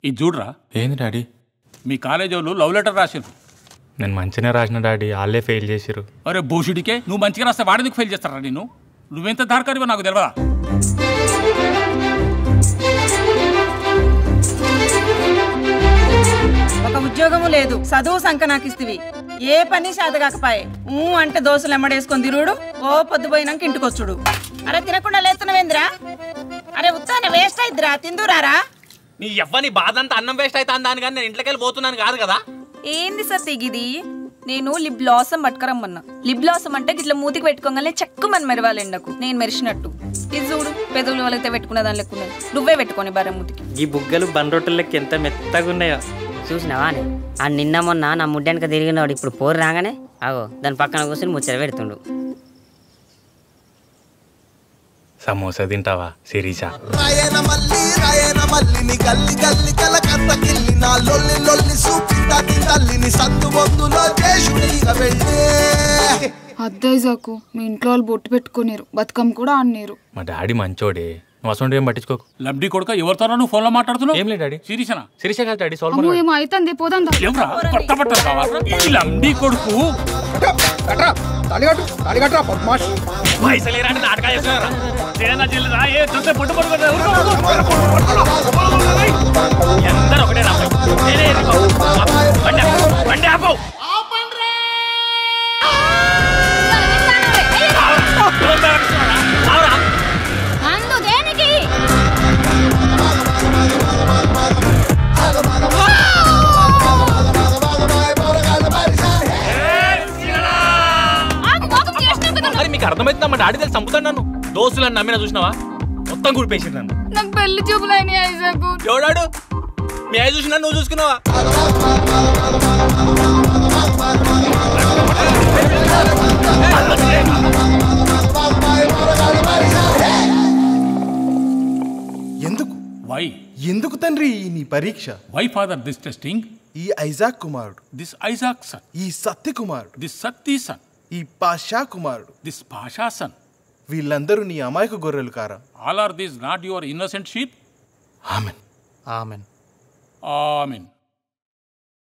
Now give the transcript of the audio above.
ఇది చూడరా ఏంది డాడీ మీ కాలేజ్ వాళ్ళు లవ్ లెటర్ రాసిరు నేను మంచిగానే రాసిన డాడీ వాళ్ళే ఫెయిల్ చేసిరు అరే భూషుడికే నువ్వు మంచిగా రాస్తే వాడెందుకు ఫెయిల్ చేస్తారా నేను నువ్వెంత దారకారివో నాకు తెలియదా ఒక ఉద్యోగము లేదు చదువు సంక నాకు ఇస్తివి ఏ పని చేతగాకపాయే ఊ అంటే దోశలు ఎమ్మడేసుకొని తిరుగుడు ఓ పొద్దుపోయినాక ఇంటికొచ్చుడు అరే తినకుండా లేస్తున్నావేంద్రా అరే ఉత్తానే వేస్ట్ అయిద్దిరా తిందురారా నీ ఎవ్వని బాధ అంతా అన్నం వేస్ట్ అవుతుంది దాని కానీ నేను ఇంట్లోకి వెళ్ళి పోతున్నాను కాదు కదా ఏంది సార్ ఇది నేను లిప్ బ్లాసమ్ పట్టుకరమ్మన్నా లిప్ బ్లాసమ్ అంటే ఇట్లా మూతికి పెట్టుకోగానే చెక్కుమని మెరవాలి ఎండకు నేను మెరిసినట్టు ఇది చూడు పెదవులు వాళ్ళైతే పెట్టుకున్న దాని లెక్కున్నది నువ్వే పెట్టుకొని బర్రె మూతికి ఈ బుగ్గలు బండ్రొట్టెలకి ఎంత మెత్తగా ఉన్నాయో చూసినావా అని ఆ నిన్న మొన్న నా ముడ్డెనక తిరిగినాడు ఇప్పుడు పోరు రాగానే ఆగో దాని పక్కన కూర్చొని ముచ్చట పెడుతుండు సమోసా తింటావా శిరీష రాయన మల్లి రాయన మల్లిని గల్లి గల్లి కల కర్త కిల్లి నా లొల్లి లొల్లి సూపిత తల్లిని సందు బొందులో చేసుడిగా వెళ్ళే అద్దైజాకు మీ ఇంట్లో వాళ్ళు బొట్టు పెట్టుకునేరు బతుకమ్మ కూడా ఆడినేరు మా డాడీ మంచోడే నువ్వు అసలు ఏం పట్టించుకోకు లబ్డి కొడుక ఎవరితోనో నువ్వు ఫోన్లో మాట్లాడుతున్నావు ఏం లేదు డాడీ శిరీషనా శిరీష కాదు డాడీ అమ్మో సోల్మన్ ఏమో అవుతుంది పోదాం దా. ఎవరా కొత్త బట్టలు కావాలా ఈ లంబడి కొడుకు పైసలు ఏరా అంటే నాటకాలు చేస్తున్నారా ఎందరూ ఒకటే రా నేనే ఎత్తుకో. బండి ఆపు, బండి ఆపు. ఆవురా. మరి మీకు అర్థమవుతుందా మా డాడీ తెలిసి చంపుతాను నన్ను దోస్తులను నమ్మిన చూసినావా మొత్తం గుడిపేసి నన్ను నాకు పెళ్లి చూపులైన ఐజాకు ఎవడాడు మీ అయ్య చూసినా నువ్వు చూసుకున్నావా ఎందుకు వై ఎందుకు తండ్రి ఈ నీ పరీక్ష వై ఫాదర్ దిస్ టెస్టింగ్ ఈ ఐజాక్ కుమారుడు దిస్ ఐజాక్ సన్ ఈ సత్య కుమారుడు దిస్ సత్తీ సన్ ఈ పాషా కుమారుడు దిస్ పాషా సన్ వీళ్ళందరూ నీ అమాయక గొర్రెలు కారా all are these not your innocent sheep amen amen amen